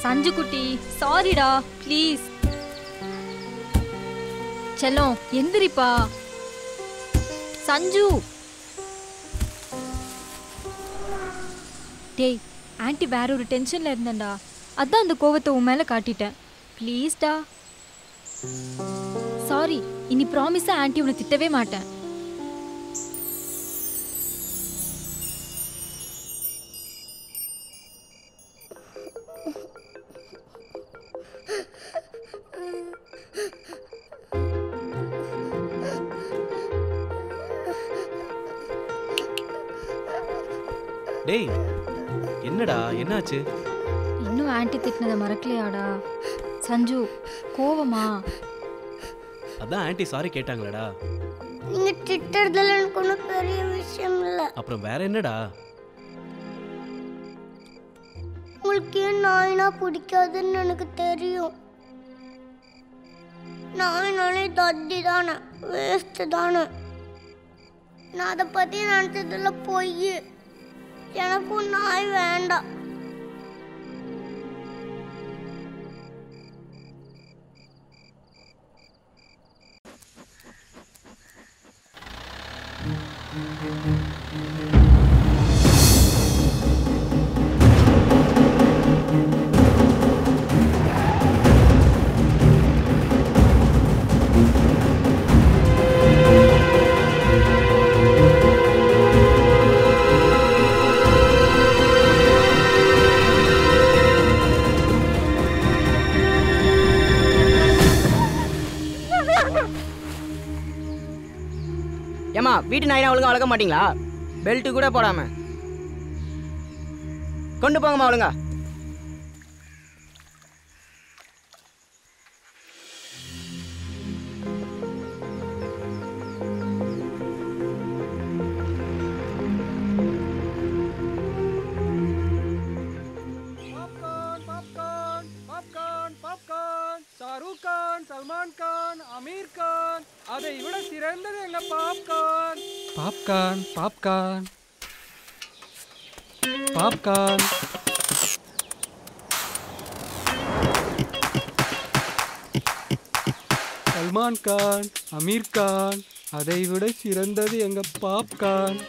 சஞ்சு குட்டி சாரிடா ப்ளீஸ் செல்லம் எந்திரிப்பா சஞ்சு டேய் ஆன்ட்டி வேற ஒரு டென்ஷன்ல இருந்தேன்டா அதான் அந்த கோவத்தை உன் மேல காட்டிட்டேன் ப்ளீஸ்டா சாரி இனி ப்ராமிஸா ஆன்ட்டி உன்னை திட்டவே மாட்டேன் டேய் என்னடா என்னாச்சு இன்னும் ஆன்ட்டி திட்டினதை மறக்கலையாடா சஞ்சு கோவமா அதான் ஆன்ட்டி சாரி கேட்டாங்களேடா நீங்க திட்டுறதுல எனக்கு ஒன்றும் பெரிய விஷயம் இல்லை அப்புறம் வேற என்னடா உங்களுக்கு ஏன் நாயினா பிடிக்காதுன்னு எனக்கு தெரியும் நாயினாலே தத்தி தானே வேஸ்ட் தானே நான் அதை பற்றி நினச்சதில் பொய் எனக்கும் நாய் வேண்டாம் ஏமா வீட்டு நாயினா ஒழுங்கா வளர்க்க மாட்டீங்களா பெல்ட் கூட போடாம கொண்டு போங்கம்மா ஒழுங்கா popcorn popcorn popcorn popcorn Shahrukh Khan Salman Khan Aamir Khan அதை விட சிறந்தது எங்க popcorn popcorn popcorn popcorn Salman Khan Aamir Khan அதை விட சிறந்தது எங்க பாப்கார்ன்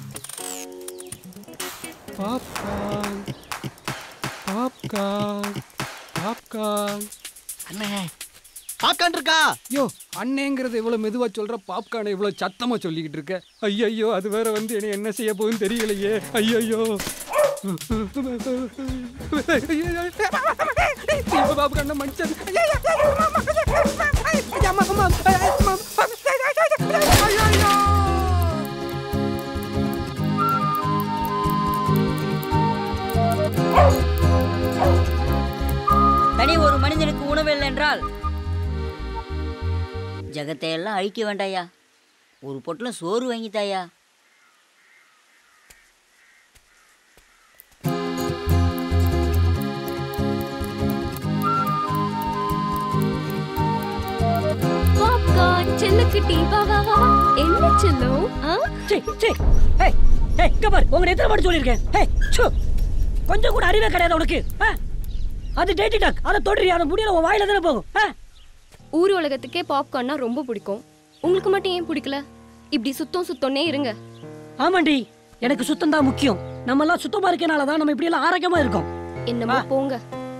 பாப்கார்ன் பாப்கார்ன் பாப்கார்ன் அண்ணே பாப்கார்ன் இருக்கா யோ அண்ணேங்கிறது இவ்வளோ மெதுவாக சொல்கிற பாப்கார்னை இவ்வளோ சத்தமாக சொல்லிக்கிட்டு இருக்க ஐயையோ அது வேற வந்து என்னை என்ன செய்ய போகுதுன்னு தெரியலையே ஐயையோ பாப்கார்ன மனுஷன் தனி ஒரு மனிதனுக்கு உணவு இல்லை என்றால் ஜகத்தை எல்லாம் அழிக்க வேண்டாயா ஒரு பொட்டலம் சோறு வாங்கித்தாயா பாப்கார்ன் செல்லக்குட்டி வா வா வா வா. என்ன செல்லம் ஆ? சே சே ஏய் ஏய் இங்க பாரு உங்க எத்தனை வாட்டி சொல்லியிருக்கேன் ஏய் சு கொஞ்சம் கூட அறிவே கிடையாது உனக்கு ஆ? அது டேட்டி டாக் அதை தொடுறி அதை முடியல உன் வாயில தானே போகும் ஆ? ஊர் உலகத்துக்கே பாப்கார்ன்னா ரொம்ப பிடிக்கும் உங்களுக்கு மட்டும் ஏன் பிடிக்கல இப்படி சுத்தம் சுத்தம்னே இருங்க ஆமாண்டி எனக்கு சுத்தம் தான் முக்கியம் நம்ம எல்லாம் சுத்தமா இருக்கனால தான் நம்ம இப்படி எல்லாம் ஆரோக்கியமா இருக்கோம் என்னமோ போங்க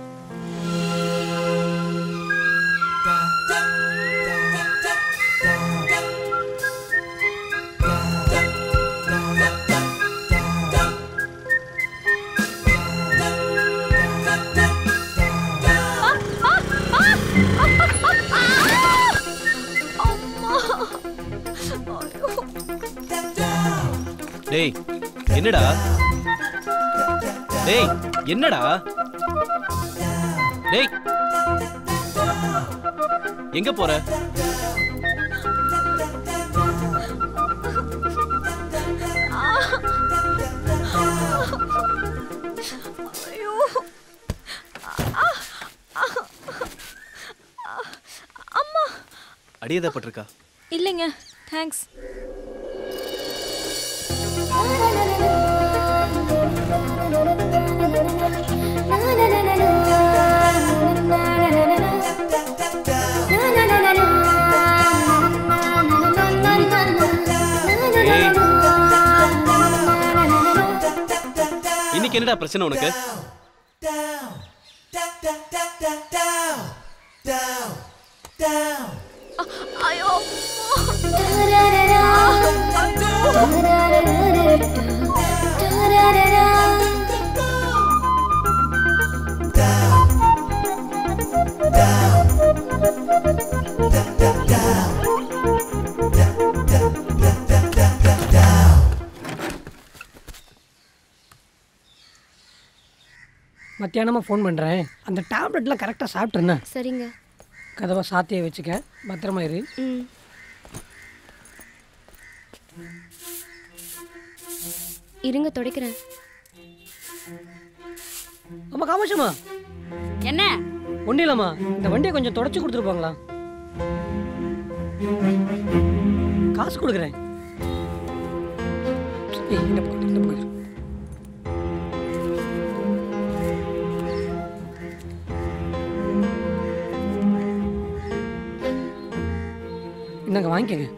டேய் என்னடா டேய் என்னடா டேய் எங்க போற அடியதப்பட்டிருக்கா இல்லைங்க thanks Na na na na na இன்னைக்கு என்னடா பிரச்சனை உனக்கு ஐயோ மத்தியானமாக ஃபோன் பண்ணுறேன் அந்த டேப்லெட்லாம் கரெக்டாக சாப்பிட்ருந்தேன் சரிங்க கதவை சாத்தியை வச்சுக்க பத்திரமா இரு ம் இருங்க துடைக்கிறேன் அம்மா காமாட்சிம்மா என்ன ஒன்றும் இல்லைம்மா இந்த வண்டியை கொஞ்சம் தொடச்சி கொடுத்துருப்பாங்களா காசு கொடுக்குறேன் ஏய், இந்த பக்கம் இரு, இந்த பக்கம் இரு. இந்தாங்க வாங்கிக்கங்க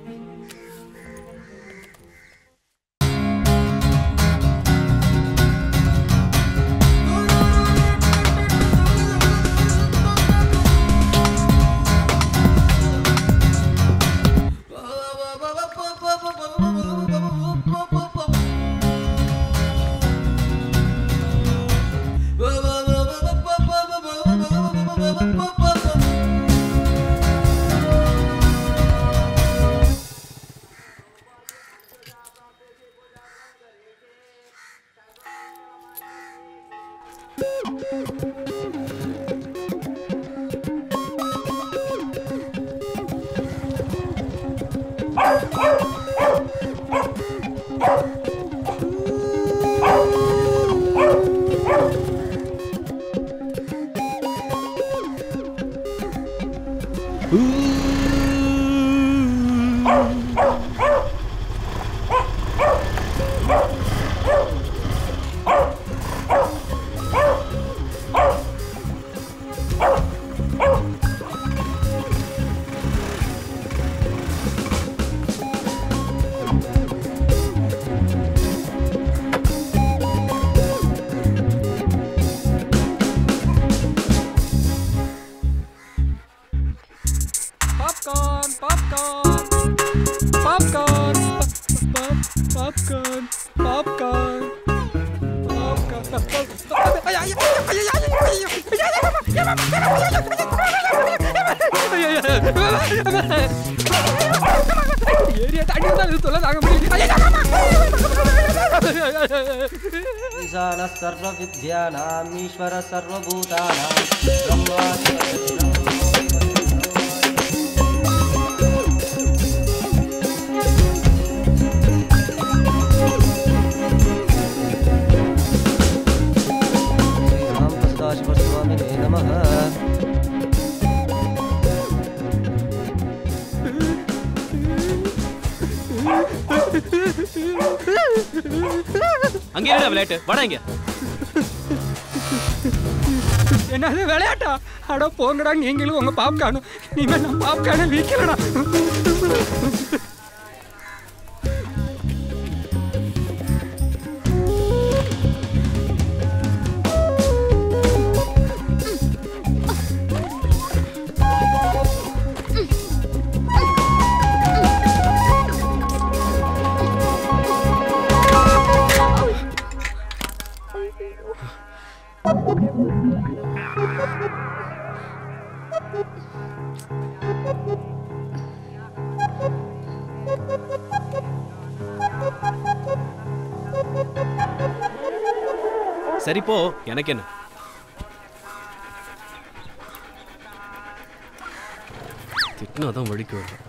popcorn popcorn popcorn popcorn popcorn area தாண்டி தான் சொல்ல தாங்க ईशानः सर्वविद्यानामीश्वरः सर्वभूतानां ब्रह्मादिपतिः श्रीराम सदाशिवस्वामिने नमः அங்க என்னடா விளையாட்டு வாடா இங்க என்னது விளையாட்டா அட போங்கடா நீங்களும் உங்க பாப்கார்னும் நீங்க நம்ம பாப்கார்னை விற்கலடா சரி போ எனக்கு என்ன திட்டினா தான் வழிக்கு வரும்